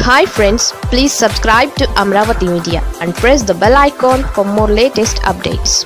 hi friends please subscribe to Amaravati media and press the bell icon for more latest updates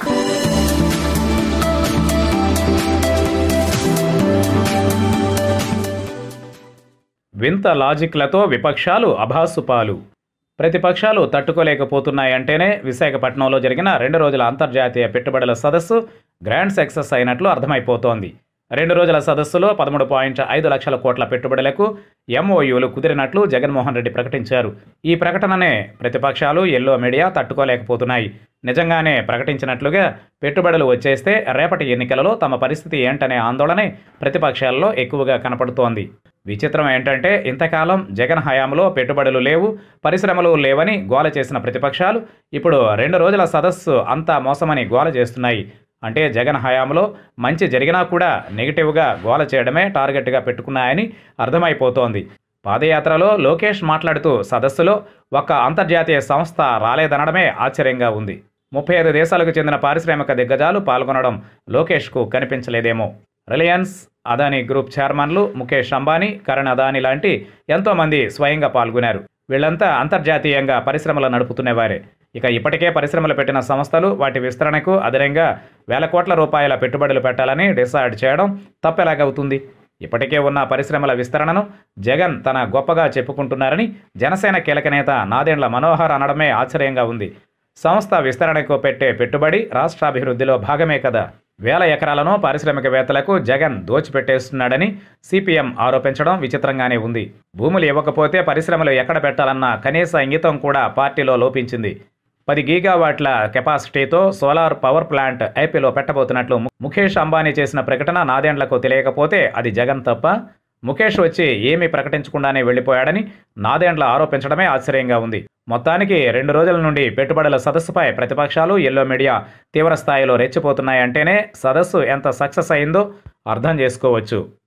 వింత లాజిక్లతో విపక్షాలు అభాసుపాలు ప్రతిపక్షాలు తట్టుకోలేకపోతున్నాయంటేనే విశాఖపట్నంలో జరిగిన రెండు రోజుల అంతర్జాతీయ పెట్టుబడుల సదస్సు గ్రాండ్ సక్సెస్ అయినట్లు అర్థమైపోతోంది రెండు రోజుల సదస్సులో పదమూడు పాయింట్ ఐదు లక్షల కోట్ల పెట్టుబడులకు ఎంఓయూలు కుదిరినట్లు జగన్మోహన్ రెడ్డి ప్రకటించారు ఈ ప్రకటననే ప్రతిపక్షాలు ఎల్లో మీడియా తట్టుకోలేకపోతున్నాయి నిజంగానే ప్రకటించినట్లుగా పెట్టుబడులు వచ్చేస్తే రేపటి ఎన్నికలలో తమ పరిస్థితి ఏంటనే ఆందోళనే ప్రతిపక్షాల్లో ఎక్కువగా కనపడుతోంది విచిత్రం ఏంటంటే ఇంతకాలం జగన్ హయాంలో పెట్టుబడులు లేవు పరిశ్రమలు లేవని గోల చేసిన ప్రతిపక్షాలు ఇప్పుడు రెండు రోజుల సదస్సు అంతా మోసమని గోల చేస్తున్నాయి అంటే జగన్ హయాంలో మంచి జరిగినా కూడా నెగిటివ్గా గోల చేయడమే టార్గెట్గా పెట్టుకున్నాయని అర్థమైపోతోంది పాదయాత్రలో లోకేష్ మాట్లాడుతూ సదస్సులో ఒక అంతర్జాతీయ సంస్థ రాలేదనడమే ఆశ్చర్యంగా ఉంది ముప్పై ఐదు దేశాలకు చెందిన పారిశ్రామిక దిగ్గజాలు పాల్గొనడం లోకేష్కు కనిపించలేదేమో రిలయన్స్ అదానీ గ్రూప్ చైర్మన్లు ముఖేష్ అంబానీ కరణ్ అదానీ లాంటి ఎంతోమంది స్వయంగా పాల్గొన్నారు వీళ్ళంతా అంతర్జాతీయంగా పరిశ్రమలు నడుపుతున్నవారే ఇక ఇప్పటికే పరిశ్రమలు పెట్టిన సంస్థలు వాటి విస్తరణకు అదనంగా వేల కోట్ల రూపాయల పెట్టుబడులు పెట్టాలని డిసైడ్ చేయడం తప్పెలాగవుతుంది ఇప్పటికే ఉన్న పరిశ్రమల విస్తరణను జగన్ తన గొప్పగా చెప్పుకుంటున్నారని జనసేన కీలక నేత నాదెండ్ల మనోహర్ అనడమే ఆశ్చర్యంగా ఉంది సంస్థ విస్తరణకు పెట్టే పెట్టుబడి రాష్ట్రాభివృద్ధిలో భాగమే కదా వేల ఎకరాలను పారిశ్రామికవేత్తలకు జగన్ దోచిపెట్టేస్తున్నాడని సిపిఎం ఆరోపించడం విచిత్రంగానే ఉంది భూములు ఇవ్వకపోతే పరిశ్రమలు ఎక్కడ పెట్టాలన్న కనీస ఇంగితం కూడా పార్టీలో లోపించింది పది గీగావాట్ల కెపాసిటీతో సోలార్ పవర్ ప్లాంట్ ఏపీలో పెట్టబోతున్నట్లు ము- ముఖేష్ అంబానీ చేసిన ప్రకటన నాదేండ్లకు తెలియకపోతే అది జగన్ తప్ప ముఖేష్ వచ్చి ఏమీ ప్రకటించకుండానే వెళ్లిపోయాడని నాదేండ్ల ఆరోపించడమే ఆశ్చర్యంగా ఉంది మొత్తానికి రెండు రోజుల నుండి పెట్టుబడుల సదస్సుపై ప్రతిపక్షాలు ఎల్లో మీడియా తీవ్ర స్థాయిలో రెచ్చిపోతున్నాయంటేనే సదస్సు ఎంత సక్సెస్ అయిందో అర్థం చేసుకోవచ్చు